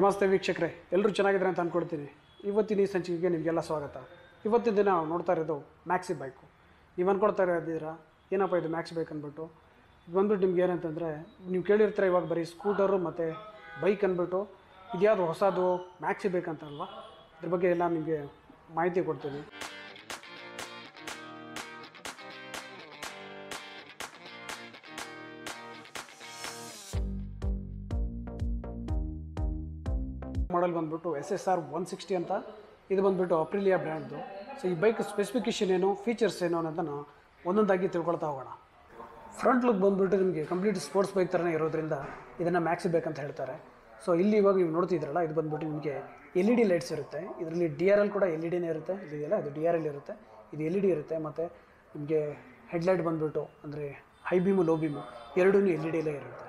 ನಮಸ್ತೆ ವೀಕ್ಷಕರೇ ಎಲ್ಲರೂ ಚೆನ್ನಾಗಿದ್ದಾರೆ ಅಂತ ಅಂದ್ಕೊಳ್ತೀನಿ ಇವತ್ತಿನ ಈ ಸಂಚಿಕೆಗೆ ನಿಮಗೆಲ್ಲ ಸ್ವಾಗತ ಇವತ್ತಿನ ದಿನ ನಾವು ನೋಡ್ತಾ ಇರೋದು ಮ್ಯಾಕ್ಸಿ ಬೈಕು ನೀವು ಅಂದ್ಕೊಳ್ತಾ ಇರೋದಿದ್ದೀರಾ ಏನಪ್ಪ ಇದು ಮ್ಯಾಕ್ಸಿ ಬೈಕ್ ಅಂದ್ಬಿಟ್ಟು ಇದು ಬಂದ್ಬಿಟ್ಟು ನಿಮ್ಗೆ ಏನಂತಂದರೆ ನೀವು ಕೇಳಿರ್ತೀರ ಇವಾಗ ಬರೀ ಸ್ಕೂಟರು ಮತ್ತು ಬೈಕ್ ಅಂದ್ಬಿಟ್ಟು ಇದ್ಯಾವುದು ಹೊಸದು ಮ್ಯಾಕ್ಸಿ ಬೇಕಂತ ಅಲ್ವಾ ಇದ್ರ ಬಗ್ಗೆ ಎಲ್ಲ ನಿಮಗೆ ಮಾಹಿತಿ ಕೊಡ್ತೀನಿ ಮಾಡಲ್ ಬಂದ್ಬಿಟ್ಟು S S R one sixty ಅಂತ ಇದು ಬಂದ್ಬಿಟ್ಟು ಅಪ್ರಿಲಿಯಾ ಬ್ರ್ಯಾಂಡ್ದು ಸೊ ಈ ಬೈಕ್ ಸ್ಪೆಸಿಫಿಕೇಷನ್ ಏನು ಫೀಚರ್ಸ್ ಏನು ಅನ್ನೋದನ್ನು ಒಂದೊಂದಾಗಿ ತಿಳ್ಕೊಳ್ತಾ ಹೋಗೋಣ ಫ್ರಂಟ್ ಲುಕ್ ಬಂದ್ಬಿಟ್ಟು ನಿಮಗೆ ಕಂಪ್ಲೀಟ್ ಸ್ಪೋರ್ಟ್ಸ್ ಬೈಕ್ ಥರನೇ ಇರೋದ್ರಿಂದ ಇದನ್ನು ಮ್ಯಾಕ್ಸಿ ಬೇಕಂತ ಹೇಳ್ತಾರೆ ಸೊ ಇಲ್ಲಿ ಇವಾಗ ನೀವು ನೋಡ್ತಿದ್ರಲ್ಲ ಇದು ಬಂದ್ಬಿಟ್ಟು ನಿಮಗೆ ಎಲ್ ಇ ಡಿ ಲೈಟ್ಸ್ ಇರುತ್ತೆ ಇದರಲ್ಲಿ ಡಿ ಆರ್ ಎಲ್ ಕೂಡ ಎಲ್ ಇ ಡಿನೇ ಇರುತ್ತೆ ಇದೆಯಲ್ಲ ಇದು ಡಿ ಆರ್ ಎಲ್ ಇರುತ್ತೆ ಇದು ಎಲ್ ಇ ಡಿ ಇರುತ್ತೆ ಮತ್ತು ನಿಮಗೆ ಹೆಡ್ಲೈಟ್ ಬಂದ್ಬಿಟ್ಟು ಅಂದರೆ ಹೈ ಬೀಮು ಲೋ ಬೀಮು ಎರಡೂ ಎಲ್ ಇ ಡಿಲೇ ಇರುತ್ತೆ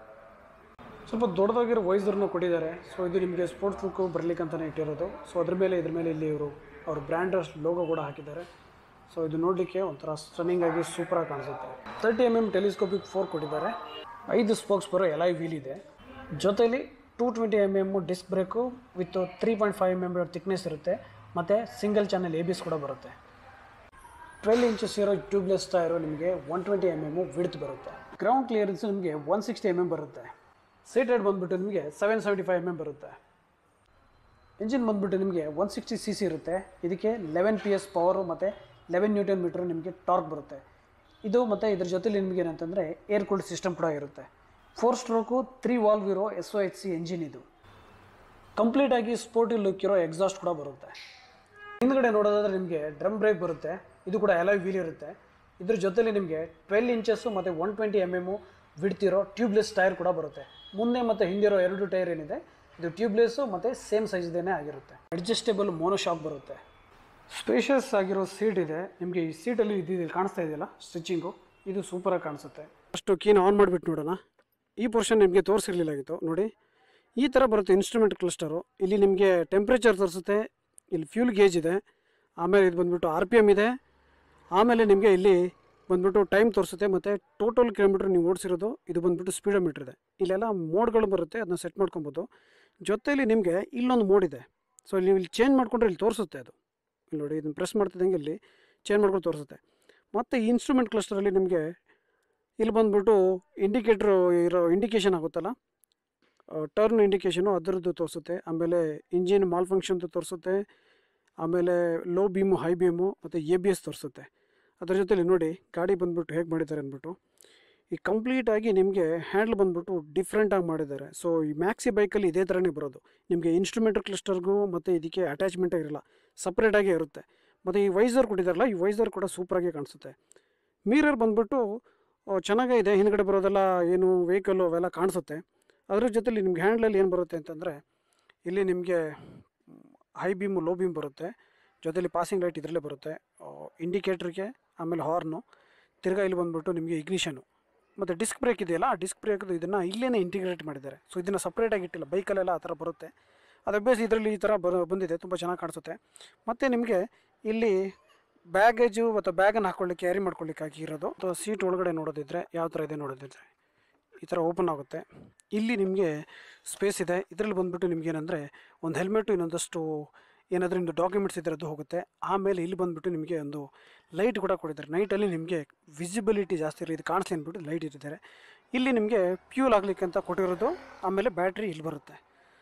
ಸ್ವಲ್ಪ ದೊಡ್ಡದಾಗಿರೋ ವೈಸರ್ನ ಕೊಟ್ಟಿದ್ದಾರೆ ಸೊ ಇದು ನಿಮಗೆ ಸ್ಪೋರ್ಟ್ಸ್ ಲುಕ್ಕು ಬರ್ಲಿಕ್ಕೆ ಅಂತಲೇ ಇಟ್ಟಿರೋದು ಸೊ ಅದ್ರ ಮೇಲೆ ಇದ್ರ ಮೇಲೆ ಇಲ್ಲಿ ಇವರು ಅವ್ರ ಬ್ರ್ಯಾಂಡ್ ಲೋಗೋ ಕೂಡ ಹಾಕಿದ್ದಾರೆ ಸೊ ಇದು ನೋಡಲಿಕ್ಕೆ ಒಂಥರ ಸ್ಟನ್ನಿಂಗ್ ಆಗಿ ಸೂಪರಾಗಿ ಕಾಣಿಸುತ್ತೆ thirty M M telescopic fork ಕೊಟ್ಟಿದ್ದಾರೆ ಐದು ಸ್ಪೋಕ್ಸ್ ಬರೋ ಎಲ್ ಐ ವೀಲ್ ಇದೆ ಜೊತೆಲಿ two twenty M M disc brake with three point five M M thickness ಇರುತ್ತೆ ಮತ್ತು ಸಿಂಗಲ್ ಚಾನಲ್ ಎ ಬಿಸ್ ಕೂಡ ಬರುತ್ತೆ ಟ್ವೆಲ್ ಇಂಚಸ್ ಇರೋ ಟ್ಯೂಬ್ಲೆಸ್ ಟೈರು ನಿಮಗೆ one twenty M M width ಬರುತ್ತೆ ಗ್ರೌಂಡ್ ಕ್ಲಿಯರೆನ್ಸ್ ನಿಮಗೆ ಒನ್ ಸಿಕ್ಸ್ಟಿ ಎಮ್ ಎಮ್ ಬರುತ್ತೆ seat height ಬಂದುಬಿಟ್ಟು ನಿಮಗೆ seven seventy five M M ಬರುತ್ತೆ ಇಂಜಿನ್ ಬಂದುಬಿಟ್ಟು ನಿಮಗೆ ಒನ್ ಸಿಕ್ಸ್ಟಿ ಸಿ ಸಿ ಇರುತ್ತೆ ಇದಕ್ಕೆ ಲೆವೆನ್ ಪಿ ಎಸ್ ಪವರು ಮತ್ತು ಲೆವೆನ್ ನ್ಯೂಟನ್ ಮೀಟ್ರ್ ನಿಮಗೆ ಟಾರ್ಕ್ ಬರುತ್ತೆ ಇದು ಮತ್ತು ಇದ್ರ ಜೊತೆಲಿ ನಿಮಗೆ ಏನಂತಂದರೆ ಏರ್ ಕೂಲ್ಡ್ ಸಿಸ್ಟಮ್ ಕೂಡ ಇರುತ್ತೆ ಫೋರ್ ಸ್ಟ್ರೋಕು ತ್ರೀ ವಾಲ್ವ್ ಇರೋ S O H C engine ಇದು ಕಂಪ್ಲೀಟಾಗಿ ಸ್ಪೋರ್ಟಿ ಲುಕ್ ಇರೋ ಎಕ್ಸಾಸ್ಟ್ ಕೂಡ ಬರುತ್ತೆ ಹಿಂದ್ಗಡೆ ನೋಡೋದಾದ್ರೆ ನಿಮಗೆ ಡ್ರಮ್ ಬ್ರೇಕ್ ಬರುತ್ತೆ ಇದು ಕೂಡ ಎಲೈ ವೀಲ್ ಇರುತ್ತೆ ಇದ್ರ ಜೊತೆಲಿ ನಿಮಗೆ ಟ್ವೆಲ್ ಇಂಚಸ್ಸು ಮತ್ತು ಒನ್ ಟ್ವೆಂಟಿ ಎಮ್ ಎಮ್ಮು ಬಿಡ್ತಿರೋ ಟ್ಯೂಬ್ಲೆಸ್ ಟೈರ್ ಕೂಡ ಬರುತ್ತೆ ಮುಂದೆ ಮತ್ತು ಹಿಂದಿರೋ ಎರಡು ಟೈರ್ ಏನಿದೆ ಇದು ಟ್ಯೂಬ್ಲೆಸ್ಸು ಮತ್ತು ಸೇಮ್ ಸೈಜ್ದೇನೆ ಆಗಿರುತ್ತೆ ಅಡ್ಜಸ್ಟೇಬಲ್ ಮೋನೋಶಾಕ್ ಬರುತ್ತೆ ಸ್ಪೇಷಿಯಸ್ ಆಗಿರೋ ಸೀಟ್ ಇದೆ ನಿಮಗೆ ಈ ಸೀಟಲ್ಲಿ ಇದು ಇಲ್ಲಿ ಕಾಣಿಸ್ತಾ ಇದೆಯಲ್ಲ ಸ್ಟಿಚಿಂಗು ಇದು ಸೂಪರಾಗಿ ಕಾಣಿಸುತ್ತೆ ಅಷ್ಟು ಕೀನ ಆನ್ ಮಾಡಿಬಿಟ್ಟು ನೋಡೋಣ ಈ ಪೋರ್ಷನ್ ನಿಮಗೆ ತೋರಿಸಿರ್ಲಿಲ್ಲಾಗಿತ್ತು ನೋಡಿ ಈ ಥರ ಬರುತ್ತೆ ಇನ್ಸ್ಟ್ರೂಮೆಂಟ್ ಕ್ಲಸ್ಟರು ಇಲ್ಲಿ ನಿಮಗೆ ಟೆಂಪ್ರೇಚರ್ ತೋರಿಸುತ್ತೆ ಇಲ್ಲಿ ಫ್ಯೂಲ್ ಗೇಜ್ ಇದೆ ಆಮೇಲೆ ಇದು ಬಂದ್ಬಿಟ್ಟು ಆರ್ ಪಿ ಎಮ್ ಇದೆ ಆಮೇಲೆ ನಿಮಗೆ ಇಲ್ಲಿ ಬಂದ್ಬಿಟ್ಟು ಟೈಮ್ ತೋರಿಸುತ್ತೆ ಮತ್ತು ಟೋಟಲ್ ಕಿಲೋಮೀಟ್ರ್ ನೀವು ಓಡಿಸಿರೋದು ಇದು ಬಂದ್ಬಿಟ್ಟು ಸ್ಪೀಡೋಮೀಟ್ರ್ ಇದೆ ಇಲ್ಲೆಲ್ಲ ಮೋಡ್ಗಳು ಬರುತ್ತೆ ಅದನ್ನ ಸೆಟ್ ಮಾಡ್ಕೊಬೋದು ಜೊತೆಲಿ ನಿಮಗೆ ಇಲ್ಲೊಂದು ಮೋಡ್ ಇದೆ ಸೊ ಇಲ್ಲಿ ನೀವು ಇಲ್ಲಿ ಚೇಂಜ್ ಮಾಡಿಕೊಂಡ್ರೆ ಇಲ್ಲಿ ತೋರಿಸುತ್ತೆ ಅದು ಇಲ್ಲಿ ನೋಡಿ ಇದನ್ನು ಪ್ರೆಸ್ ಮಾಡ್ತಿದ್ದಂಗೆ ಇಲ್ಲಿ ಚೇಂಜ್ ಮಾಡ್ಕೊಂಡು ತೋರಿಸುತ್ತೆ ಮತ್ತು ಈ ಇನ್ಸ್ಟ್ರೂಮೆಂಟ್ ಕ್ಲಸ್ಟರಲ್ಲಿ ನಿಮಗೆ ಇಲ್ಲಿ ಬಂದ್ಬಿಟ್ಟು ಇಂಡಿಕೇಟ್ರು ಇರೋ ಇಂಡಿಕೇಷನ್ ಆಗುತ್ತಲ್ಲ ಟರ್ನ್ ಇಂಡಿಕೇಷನು ಅದರದ್ದು ತೋರಿಸುತ್ತೆ ಆಮೇಲೆ ಇಂಜಿನ್ ಮಾಲ್ ಫಂಕ್ಷನ್ದು ತೋರಿಸುತ್ತೆ ಆಮೇಲೆ ಲೋ ಬೀಮು ಹೈ ಬೀಮು ಮತ್ತು ಎ ಬಿ ಎಸ್ ತೋರಿಸುತ್ತೆ ಅದ್ರ ಜೊತೆಲಿ ನೋಡಿ ಗಾಡಿ ಬಂದ್ಬಿಟ್ಟು ಹೇಗೆ ಮಾಡಿದ್ದಾರೆ ಅಂದ್ಬಿಟ್ಟು ಈ ಕಂಪ್ಲೀಟಾಗಿ ನಿಮಗೆ ಹ್ಯಾಂಡ್ಲ್ ಬಂದ್ಬಿಟ್ಟು ಡಿಫ್ರೆಂಟಾಗಿ ಮಾಡಿದ್ದಾರೆ ಸೊ ಈ ಮ್ಯಾಕ್ಸಿ ಬೈಕಲ್ಲಿ ಇದೇ ಥರನೇ ಬರೋದು ನಿಮಗೆ ಇನ್ಸ್ಟ್ರೂಮೆಂಟ್ ಕ್ಲಸ್ಟರ್ಗೂ ಮತ್ತು ಇದಕ್ಕೆ ಅಟ್ಯಾಚ್ಮೆಂಟ್ ಇರಲ್ಲ ಸಪ್ರೇಟಾಗೇ ಇರುತ್ತೆ ಮತ್ತು ಈ ವೈಸರ್ ಕೊಟ್ಟಿದ್ದಾರಲ್ಲ ಈ ವೈಸರ್ ಕೂಡ ಸೂಪರಾಗಿ ಕಾಣಿಸುತ್ತೆ ಮೀರರ್ ಬಂದ್ಬಿಟ್ಟು ಆ, ಚೆನ್ನಾಗೇ ಇದೆ ಹಿಂದ್ಗಡೆ ಬರೋದೆಲ್ಲ ಏನು ವೆಹಿಕಲ್ಲು ಅವೆಲ್ಲ ಕಾಣಿಸುತ್ತೆ ಅದ್ರ ಜೊತೆಲಿ ನಿಮ್ಗೆ ಹ್ಯಾಂಡ್ಲಲ್ಲಿ ಏನು ಬರುತ್ತೆ ಅಂತಂದರೆ ಇಲ್ಲಿ ನಿಮಗೆ ಹೈ ಬೀಮು ಲೋ ಬೀಮ್ ಬರುತ್ತೆ ಜೊತೆಲಿ ಪಾಸಿಂಗ್ ಲೈಟ್ ಇದರಲ್ಲೇ ಬರುತ್ತೆ ಇಂಡಿಕೇಟ್ರಿಗೆ ಆಮೇಲೆ ಹಾರ್ನು ತಿರ್ಗಾ ಇಲ್ಲಿ ಬಂದ್ಬಿಟ್ಟು ನಿಮಗೆ ಇಗ್ನಿಷನು ಮತ್ತು ಡಿಸ್ಕ್ ಬ್ರೇಕ್ ಇದೆಯಲ್ಲ ಆ ಡಿಸ್ಕ್ ಬ್ರೇಕ್ದು ಇದನ್ನು ಇಲ್ಲೇ ಇಂಟಿಗ್ರೇಟ್ ಮಾಡಿದ್ದಾರೆ ಸೊ ಇದನ್ನು ಸಪ್ರೇಟಾಗಿ ಇಟ್ಟಿಲ್ಲ ಬೈಕಲ್ಲೆಲ್ಲ ಆ ಥರ ಬರುತ್ತೆ ಅದು ಬೇಸ್ ಇದರಲ್ಲಿ ಈ ಥರ ಬರೋ ಬಂದಿದೆ ತುಂಬ ಚೆನ್ನಾಗಿ ಕಾಣಿಸುತ್ತೆ ಮತ್ತು ನಿಮಗೆ ಇಲ್ಲಿ ಬ್ಯಾಗೇಜು ಮತ್ತು ಬ್ಯಾಗನ್ನು ಹಾಕ್ಕೊಳ್ಳಿಕ್ಕೆ ಕ್ಯಾರಿ ಮಾಡ್ಕೊಳ್ಳಿಕ್ಕೆ ಆಗಿರೋದು ಅಥವಾ ಸೀಟ್ ಒಳಗಡೆ ನೋಡೋದಿದ್ರೆ ಯಾವ ಥರ ಇದೆ ನೋಡೋದಿದ್ರೆ ಈ ಥರ ಓಪನ್ ಆಗುತ್ತೆ ಇಲ್ಲಿ ನಿಮಗೆ ಸ್ಪೇಸ್ ಇದೆ ಇದರಲ್ಲಿ ಬಂದುಬಿಟ್ಟು ನಿಮ್ಗೆ ಏನಂದರೆ ಒಂದು ಹೆಲ್ಮೆಟು ಇನ್ನೊಂದಷ್ಟು ಏನಾದರೂ ನಿಮ್ಮದು ಡಾಕ್ಯುಮೆಂಟ್ಸ್ ಇದ್ರದ್ದು ಹೋಗುತ್ತೆ ಆಮೇಲೆ ಇಲ್ಲಿ ಬಂದುಬಿಟ್ಟು ನಿಮಗೆ ಒಂದು ಲೈಟ್ ಕೂಡ ಕೊಟ್ಟಿದ್ದಾರೆ ನೈಟಲ್ಲಿ ನಿಮಗೆ ವಿಸಿಬಿಲಿಟಿ ಜಾಸ್ತಿ ಇರಲಿ ಇದು ಕಾಣಿಸ್ಲಿ ಅಂದ್ಬಿಟ್ಟು ಲೈಟ್ ಇಟ್ಟಿದ್ದಾರೆ ಇಲ್ಲಿ ನಿಮಗೆ ಫ್ಯೂಲ್ ಆಗಲಿಕ್ಕೆ ಅಂತ ಕೊಟ್ಟಿರೋದು ಆಮೇಲೆ ಬ್ಯಾಟ್ರಿ ಇಲ್ಲಿ ಬರುತ್ತೆ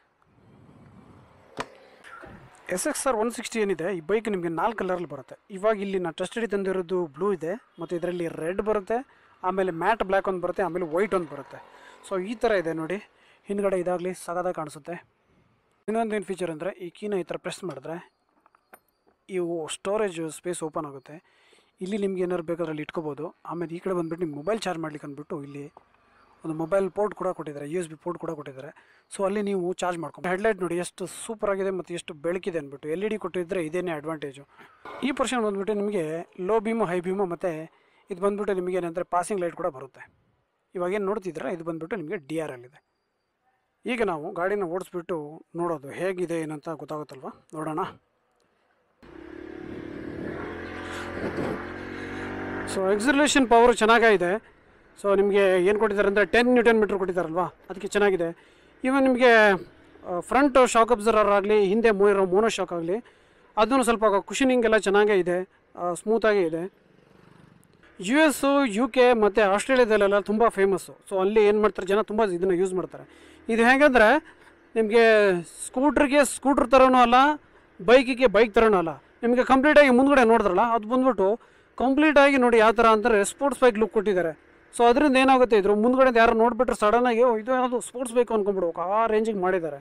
S X R one sixty ಏನಿದೆ ಈ ಬೈಕ್ ನಿಮಗೆ ನಾಲ್ಕು ಕಲರಲ್ಲಿ ಬರುತ್ತೆ ಇವಾಗ ಇಲ್ಲಿ ನಾನು ಟೆಸ್ಟಡಿ ತಂದಿರೋದು ಬ್ಲೂ ಇದೆ ಮತ್ತು ಇದರಲ್ಲಿ ರೆಡ್ ಬರುತ್ತೆ ಆಮೇಲೆ ಮ್ಯಾಟ್ ಬ್ಲ್ಯಾಕ್ ಒಂದು ಬರುತ್ತೆ ಆಮೇಲೆ ವೈಟ್ ಒಂದು ಬರುತ್ತೆ ಸೊ ಈ ಥರ ಇದೆ ನೋಡಿ ಹಿಂದ್ಗಡೆ ಇದಾಗಲಿ ಸಗದಾಗಿ ಕಾಣಿಸುತ್ತೆ ಇನ್ನೊಂದು ಏನು ಫೀಚರ್ ಅಂದರೆ ಈ ಕೀನ ಈ ಥರ ಪ್ರೆಸ್ ಮಾಡಿದ್ರೆ ಇವು ಸ್ಟೋರೇಜ್ ಸ್ಪೇಸ್ ಓಪನ್ ಆಗುತ್ತೆ ಇಲ್ಲಿ ನಿಮ್ಗೆ ಏನಾದ್ರು ಬೇಕಾದ್ರೆ ಅಲ್ಲಿ ಇಟ್ಕೋಬೋದು ಆಮೇಲೆ ಈ ಕಡೆ ಬಂದುಬಿಟ್ಟು ನಿಮ್ಮ ಮೊಬೈಲ್ ಚಾರ್ಜ್ ಮಾಡ್ಲಿಕ್ಕೆ ಅಂದ್ಬಿಟ್ಟು ಇಲ್ಲಿ ಒಂದು ಮೊಬೈಲ್ ಪೋರ್ಟ್ ಕೂಡ ಕೊಟ್ಟಿದ್ದಾರೆ ಯು ಎಸ್ ಬಿ ಪೋರ್ಟ್ ಕೂಡ ಕೊಟ್ಟಿದ್ದಾರೆ ಸೊ ಅಲ್ಲಿ ನೀವು ಚಾರ್ಜ್ ಮಾಡ್ಕೊಂಡು ಹೆಡ್ಲೈಟ್ ನೋಡಿ ಎಷ್ಟು ಸೂಪರ್ ಆಗಿದೆ ಮತ್ತು ಎಷ್ಟು ಬೆಳಕಿದೆ ಅಂದ್ಬಿಟ್ಟು ಎಲ್ ಇ ಡಿ ಕೊಟ್ಟಿದ್ದರೆ ಇದೇನೇ ಅಡ್ವಾಂಟೇಜು ಈ ಪರ್ಷನ್ ಬಂದುಬಿಟ್ಟು ನಿಮಗೆ ಲೋ ಬೀಮು ಹೈ ಬೀಮು ಮತ್ತು ಇದು ಬಂದುಬಿಟ್ಟು ನಿಮಗೆ ಏನಂದರೆ ಪಾಸಿಂಗ್ ಲೈಟ್ ಕೂಡ ಬರುತ್ತೆ ಇವಾಗ ಏನು ನೋಡ್ತಿದ್ರೆ ಇದು ಬಂದುಬಿಟ್ಟು ನಿಮಗೆ ಡಿ ಆರ್ ಎಲ್ ಇದೆ ಈಗ ನಾವು ಗಾಡಿನ ಓಡಿಸ್ಬಿಟ್ಟು ನೋಡೋದು ಹೇಗಿದೆ ಏನಂತ ಗೊತ್ತಾಗುತ್ತಲ್ವ ನೋಡೋಣ ಸೊ ಎಕ್ಸಿಲೇಷನ್ ಪವರ್ ಚೆನ್ನಾಗಿದೆ ಸೊ ನಿಮಗೆ ಏನು ಕೊಟ್ಟಿದ್ದಾರೆ ಅಂದರೆ ಟೆನ್ ನ್ಯೂಟನ್ ಮೀಟ್ರ್ ಕೊಟ್ಟಿದ್ದಾರಲ್ವಾ ಅದಕ್ಕೆ ಚೆನ್ನಾಗಿದೆ ಇವನ್ ನಿಮಗೆ ಫ್ರಂಟ್ ಶಾಕ್ ಅಬ್ಸರ್ವರ್ ಆಗಲಿ ಹಿಂದೆ ಮೂರೋ ಮೋನೋ ಶಾಕ್ ಆಗಲಿ ಅದನ್ನು ಸ್ವಲ್ಪ ಕುಷನಿಂಗ್ ಎಲ್ಲ ಚೆನ್ನಾಗೇ ಇದೆ ಸ್ಮೂತಾಗೇ ಇದೆ ಯು ಎಸ್ಸು ಯು ಕೆ ಮತ್ತು ಆಸ್ಟ್ರೇಲಿಯಾದಲ್ಲೆಲ್ಲ ತುಂಬ ಫೇಮಸ್ಸು ಸೊ ಅಲ್ಲಿ ಏನು ಮಾಡ್ತಾರೆ ಜನ ತುಂಬ ಇದನ್ನು ಯೂಸ್ ಮಾಡ್ತಾರೆ ಇದು ಹೇಗೆಂದರೆ ನಿಮಗೆ ಸ್ಕೂಟ್ರಿಗೆ ಸ್ಕೂಟ್ರ್ ಥರನೂ ಅಲ್ಲ ಬೈಕಿಗೆ ಬೈಕ್ ಥರನೂ ಅಲ್ಲ ನಿಮಗೆ ಕಂಪ್ಲೀಟಾಗಿ ಮುಂದ್ಗಡೆ ನೋಡಿದ್ರಲ್ಲ ಅದು ಬಂದ್ಬಿಟ್ಟು ಕಂಪ್ಲೀಟಾಗಿ ನೋಡಿ ಯಾವ ಥರ ಅಂತಾರೆ ಸ್ಪೋರ್ಟ್ಸ್ ಬೈಕ್ ಲುಕ್ ಕೊಟ್ಟಿದ್ದಾರೆ ಸೊ ಅದರಿಂದ ಏನಾಗುತ್ತೆ ಇದ್ರ ಮುಂದ್ಗಡೆ ಯಾರು ನೋಡಿಬಿಟ್ರೆ ಸಡನ್ನಾಗಿ "ಓ, ಇದು ಯಾವುದು ಸ್ಪೋರ್ಟ್ಸ್ ಬೈಕ್ ಅಂದ್ಕೊಂಡ್ಬಿಡ್ಬೇಕು ಆ ರೇಂಜಿಗೆ ಮಾಡಿದ್ದಾರೆ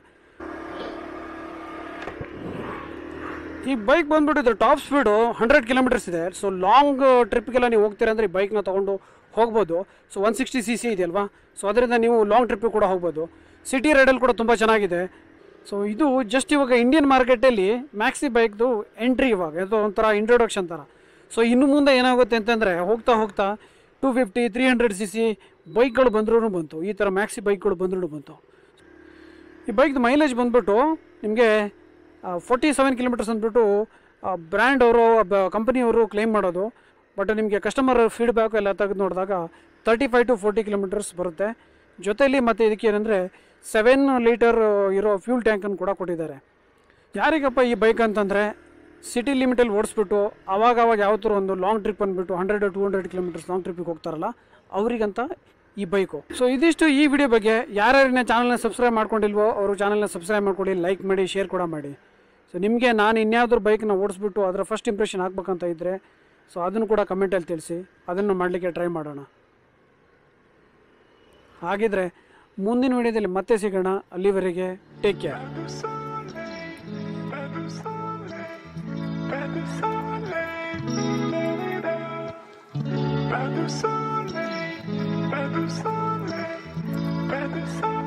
ಈ ಬೈಕ್ ಬಂದ್ಬಿಟ್ಟು ಇದ್ರ ಟಾಪ್ ಸ್ಪೀಡು ಹಂಡ್ರೆಡ್ ಕಿಲೋಮೀಟರ್ಸ್ ಇದೆ ಸೊ ಲಾಂಗ್ ಟ್ರಿಪ್ಗೆಲ್ಲ ನೀವು ಹೋಗ್ತೀರಾ ಅಂದರೆ ಈ ಬೈಕ್ನ ತೊಗೊಂಡು ಹೋಗ್ಬೋದು so one sixty C C ಇದೆಯಲ್ವಾ ಸೊ ಅದರಿಂದ ನೀವು ಲಾಂಗ್ ಟ್ರಿಪ್ಪಿಗೆ ಕೂಡ ಹೋಗ್ಬೋದು ಸಿಟಿ ರೈಡಲ್ಲಿ ಕೂಡ ತುಂಬ ಚೆನ್ನಾಗಿದೆ ಸೊ ಇದು ಜಸ್ಟ್ ಇವಾಗ ಇಂಡಿಯನ್ ಮಾರ್ಕೆಟಲ್ಲಿ ಮ್ಯಾಕ್ಸಿ ಬೈಕ್ದು ಎಂಟ್ರಿ ಇವಾಗ ಇದು ಒಂಥರ ಇಂಟ್ರೊಡಕ್ಷನ್ ಥರ ಸೊ ಇನ್ನು ಮುಂದೆ ಏನಾಗುತ್ತೆ ಅಂತಂದರೆ ಹೋಗ್ತಾ ಹೋಗ್ತಾ two fifty three hundred C C ಬೈಕ್ಗಳು ಬಂದ್ರೂ ಬಂತು ಈ ಥರ ಮ್ಯಾಕ್ಸಿ ಬೈಕ್ಗಳು ಬಂದ್ರೂ ಬಂತು ಈ ಬೈಕ್ದು ಮೈಲೇಜ್ ಬಂದ್ಬಿಟ್ಟು ನಿಮಗೆ ಫೋರ್ಟಿ ಸೆವೆನ್ ಕಿಲೋಮೀಟರ್ಸ್ ಅಂದ್ಬಿಟ್ಟು ಬ್ರ್ಯಾಂಡ್ ಅವರು ಕಂಪನಿಯವರು ಕ್ಲೇಮ್ ಮಾಡೋದು ಬಟ್ ನಿಮಗೆ ಕಸ್ಟಮರ್ ಫೀಡ್ಬ್ಯಾಕ್ ಎಲ್ಲ ತೆಗೆದು ನೋಡಿದಾಗ thirty five to forty kilometres ಬರುತ್ತೆ ಜೊತೆಯಲ್ಲಿ ಮತ್ತು ಇದಕ್ಕೆ ಏನಂದರೆ ಸೆವೆನ್ ಲೀಟರ್ ಇರೋ ಫ್ಯೂಲ್ ಟ್ಯಾಂಕನ್ನು ಕೂಡ ಕೊಟ್ಟಿದ್ದಾರೆ ಯಾರಿಗಪ್ಪ ಈ ಬೈಕ್ ಅಂತಂದರೆ ಸಿಟಿ ಲಿಮಿಟಲ್ಲಿ ಓಡಿಸ್ಬಿಟ್ಟು ಅವಾಗ ಅವಾಗ ಯಾವತ್ತೂ ಒಂದು ಲಾಂಗ್ ಟ್ರಿಪ್ ಅಂದ್ಬಿಟ್ಟು hundred to hundred kilometres long ಟ್ರಿಪ್ಪಿಗೆ ಹೋಗ್ತಾರಲ್ಲ ಅವರಿಗಂತ ಈ ಬೈಕು ಸೊ ಇದಿಷ್ಟು ಈ ವಿಡಿಯೋ ಬಗ್ಗೆ ಯಾರ್ಯಾರನ್ನ ಚಾನಲ್ನ ಸಬ್ಸ್ಕ್ರೈಬ್ ಮಾಡ್ಕೊಂಡಿಲ್ವೋ ಅವರು ಚಾನಲ್ನ ಸಬ್ಸ್ಕ್ರೈಬ್ ಮಾಡ್ಕೊಳ್ಳಿ ಲೈಕ್ ಮಾಡಿ ಶೇರ್ ಕೂಡ ಮಾಡಿ ಸೊ ನಿಮಗೆ ನಾನು ಇನ್ಯಾವ್ದಾದ್ರು ಬೈಕ್ನ ಓಡಿಸ್ಬಿಟ್ಟು ಅದರ ಫಸ್ಟ್ ಇಂಪ್ರೆಷನ್ ಹಾಕ್ಬೇಕಂತ ಇದ್ದರೆ ಸೊ ಅದನ್ನು ಕೂಡ ಕಮೆಂಟಲ್ಲಿ ತಿಳಿಸಿ ಅದನ್ನು ಮಾಡಲಿಕ್ಕೆ ಟ್ರೈ ಮಾಡೋಣ ಹಾಗಿದ್ರೆ ಮುಂದಿನ ವಿಡಿಯೋದಲ್ಲಿ ಮತ್ತೆ ಸಿಗೋಣ ಅಲ್ಲಿವರೆಗೆ take care Pas de soleil, pas de soleil, pas de soleil, pas de soleil, pas de soleil.